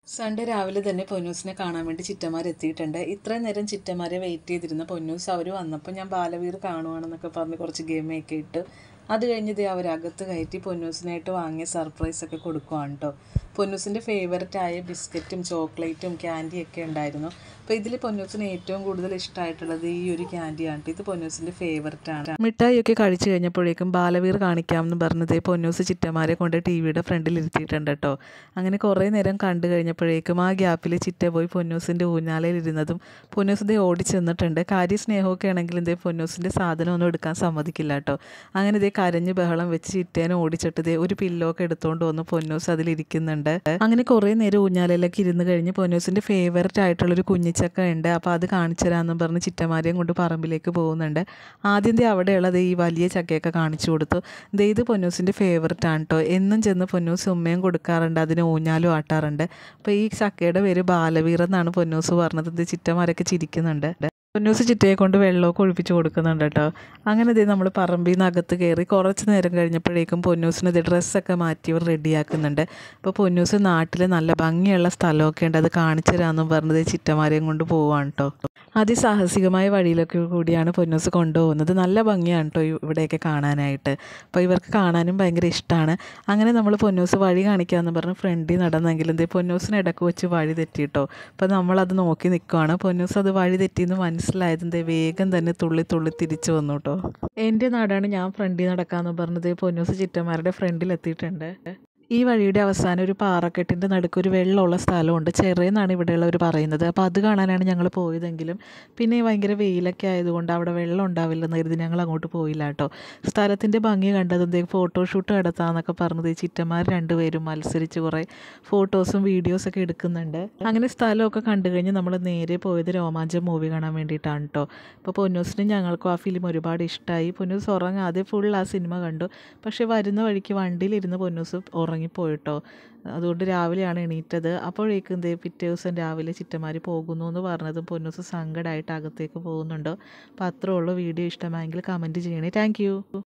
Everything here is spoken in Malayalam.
സൺഡേ രാവിലെ തന്നെ പൊന്നൂസിനെ കാണാൻ വേണ്ടി ചിറ്റന്മാർ എത്തിയിട്ടുണ്ട് ഇത്രയും നേരം ചിറ്റന്മാരെ വെയിറ്റ് ചെയ്തിരുന്ന പൊന്നൂസ് അവർ വന്നപ്പോൾ ഞാൻ ബാലവീർ കാണുവാണെന്നൊക്കെ പറഞ്ഞ് കുറച്ച് ഗെയിമൊക്കെ ഇട്ട് അത് കഴിഞ്ഞ് ദേ അവരകത്ത് കയറ്റി പൊന്നൂസിനായിട്ട് വാങ്ങിയ സർപ്രൈസ് ഒക്കെ കൊടുക്കുവാണ് കേട്ടോ പൊന്നൂസിൻ്റെ ഫേവററ്റ് ആയ ബിസ്ക്കറ്റും ചോക്ലേറ്റും ക്യാൻഡിയൊക്കെ ഉണ്ടായിരുന്നു അപ്പോൾ ഇതിൽ പൊന്നൂസിന് ഏറ്റവും കൂടുതൽ ഇഷ്ടമായിട്ടുള്ളത് ഈ ഒരു ക്യാൻഡിയാണ് ട്ടോ. ഇത് പൊന്നൂസിൻ്റെ ഫേവററ്റ് ആണ് മിഠായിയൊക്കെ കഴിച്ചു കഴിഞ്ഞപ്പോഴേക്കും ബാലവീർ കാണിക്കാമെന്ന് പറഞ്ഞതേ പൊന്നൂസ് ചിറ്റമാരെ കൊണ്ട് ടി വിയുടെ ഫ്രണ്ടിൽ ഇരുത്തിയിട്ടുണ്ട് കേട്ടോ അങ്ങനെ കുറേ നേരം കണ്ടു കഴിഞ്ഞപ്പോഴേക്കും ആ ഗ്യാപ്പിൽ ചിറ്റ പോയി പൊന്നൂസിൻ്റെ ഊഞ്ഞാലയിൽ ഇരുന്നതും പൊന്നൂസിൻ്റെ ഓടി ചെന്നിട്ടുണ്ട് കാര്യ സ്നേഹമൊക്കെ ആണെങ്കിൽ ഇതേ പൊന്നൂസിൻ്റെ സാധനമൊന്നും എടുക്കാൻ സമ്മതിക്കില്ല കേട്ടോ അങ്ങനെ ഇതേ കരഞ്ഞ് ബഹളം വെച്ച് ചിറ്റേനെ ഓടിച്ചിട്ട് ഇതേ ഒരു പില്ലോ ഒക്കെ എടുത്തുകൊണ്ട് വന്ന് പൊന്നൂസ് അതിലിരിക്കുന്നുണ്ട് അങ്ങനെ കുറേ നേരം ഊഞ്ഞാലയിലൊക്കെ ഇരുന്ന് കഴിഞ്ഞ് പൊന്നൂസിൻ്റെ ഫേവററ്റ് ആയിട്ടുള്ളൊരു കുഞ്ഞിച്ചക്ക ഉണ്ട് അപ്പോൾ അത് കാണിച്ചു തരാമെന്ന് പറഞ്ഞ് ചിറ്റമാരെയും കൊണ്ട് പറമ്പിലേക്ക് പോകുന്നുണ്ട് ആദ്യം ദേ അവിടെയുള്ളത് ഈ വലിയ ചക്കയൊക്കെ കാണിച്ചു കൊടുത്തു ദേ ഇത് പൊന്നൂസിൻ്റെ ഫേവററ്റ് ആണ് കേട്ടോ എന്നും ചെന്ന് പൊന്നൂസ് ഉമ്മയും കൊടുക്കാറുണ്ട് അതിന് ഊഞ്ഞാലും ആട്ടാറുണ്ട് അപ്പോൾ ഈ ചക്കയുടെ പേര് ബാലവീർ എന്നാണ് പൊന്നൂസ് പറഞ്ഞത് ഇത് ചിറ്റമാരൊക്കെ ചിരിക്കുന്നുണ്ട് പൊന്നൂസ് ചിറ്റയെ കൊണ്ട് വെള്ളമൊക്കെ ഒഴിപ്പിച്ച് കൊടുക്കുന്നുണ്ട് കേട്ടോ അങ്ങനെ ഇതേ നമ്മൾ പറമ്പിൽ നിന്ന് അകത്ത് കയറി കുറച്ച് നേരം കഴിഞ്ഞപ്പോഴേക്കും പൊന്നൂസിന് ഇത് ഡ്രസ്സൊക്കെ മാറ്റി ഇവർ റെഡിയാക്കുന്നുണ്ട് അപ്പോൾ പൊന്നൂസ് നാട്ടിൽ നല്ല ഭംഗിയുള്ള സ്ഥലമൊക്കെ ഉണ്ട് അത് കാണിച്ചു തരാമെന്നും പറഞ്ഞത് ചിറ്റമാരെയും കൊണ്ട് പോവാണ് കേട്ടോ അതിസാഹസികമായ വഴിയിലൊക്കെ കൂടിയാണ് പൊന്നൂസ് കൊണ്ടുപോകുന്നത് നല്ല ഭംഗിയാണ് കേട്ടോ ഇവിടെയൊക്കെ കാണാനായിട്ട് അപ്പോൾ ഇവർക്ക് കാണാനും ഭയങ്കര ഇഷ്ടമാണ് അങ്ങനെ നമ്മൾ പൊന്നൂസ് വഴി കാണിക്കാമെന്ന് പറഞ്ഞ് ഫ്രണ്ടിൽ നടന്നെങ്കിലും ദേ പൊന്നൂസിന് ഇടയ്ക്ക് വെച്ച് വഴി തെറ്റിട്ടോ അപ്പോൾ നമ്മളത് നോക്കി നിൽക്കുവാണ് പൊന്നൂസ് അത് വഴി തെറ്റിയെന്ന് മനസ്സിലായത് ദേ വേഗം തന്നെ തുള്ളി തുള്ളി തിരിച്ചു വന്നു കേട്ടോ എൻ്റെ നാടാണ് ഞാൻ ഫ്രണ്ടിൽ നടക്കാമെന്ന് പറഞ്ഞത് പൊന്നൂസ് ചിറ്റന്മാരുടെ ഫ്രണ്ടിൽ എത്തിയിട്ടുണ്ട് ഈ വഴിയുടെ അവസാനം ഒരു പാറക്കെട്ടിൻ്റെ നടുക്ക് ഒരു വെള്ളമുള്ള സ്ഥലമുണ്ട് ചെറിയെന്നാണ് ഇവിടെയുള്ളവർ പറയുന്നത് അപ്പോൾ അത് കാണാനാണ് ഞങ്ങൾ പോയതെങ്കിലും പിന്നെ ഭയങ്കര വെയിലൊക്കെ ആയതുകൊണ്ട് അവിടെ വെള്ളം ഉണ്ടാവില്ലെന്ന് കരുതി ഞങ്ങൾ അങ്ങോട്ട് പോയില്ല കേട്ടോ സ്ഥലത്തിൻ്റെ ഭംഗി കണ്ടതും ദേ ഫോട്ടോഷൂട്ട് നടത്താമെന്നൊക്കെ പറഞ്ഞത് ഈ ചിറ്റന്മാർ രണ്ടുപേരും മത്സരിച്ച് കുറേ ഫോട്ടോസും വീഡിയോസൊക്കെ എടുക്കുന്നുണ്ട് അങ്ങനെ സ്ഥലമൊക്കെ കണ്ടു കഴിഞ്ഞ് നമ്മൾ നേരെ പോയത് രോമാഞ്ചം മൂവി കാണാൻ വേണ്ടിയിട്ടാണ് കേട്ടോ അപ്പോൾ പൊന്നൂസിനും ഞങ്ങൾക്കും ആ ഫിലിം ഒരുപാട് ഇഷ്ടമായി പൊന്നൂസ് ഉറങ്ങാതെ ഫുൾ ആ സിനിമ കണ്ടു പക്ഷേ വരുന്ന വഴിക്ക് വണ്ടിയിലിരുന്ന് പൊന്നൂസ് ഉറങ്ങിപ്പോയിട്ടോ അതുകൊണ്ട് രാവിലെയാണ് എണീറ്റത് അപ്പോഴേക്കും ദേ പിറ്റേ ദിവസം രാവിലെ ചിറ്റമാരി പോകുന്നു എന്ന് പറഞ്ഞതും പൊന്നൂസ് സങ്കടമായിട്ട് അകത്തേക്ക് പോകുന്നുണ്ടോ അപ്പോൾ അത്രേ ഉള്ളൂ വീഡിയോ ഇഷ്ടമായെങ്കിൽ കമൻറ്റ് ചെയ്യണേ താങ്ക്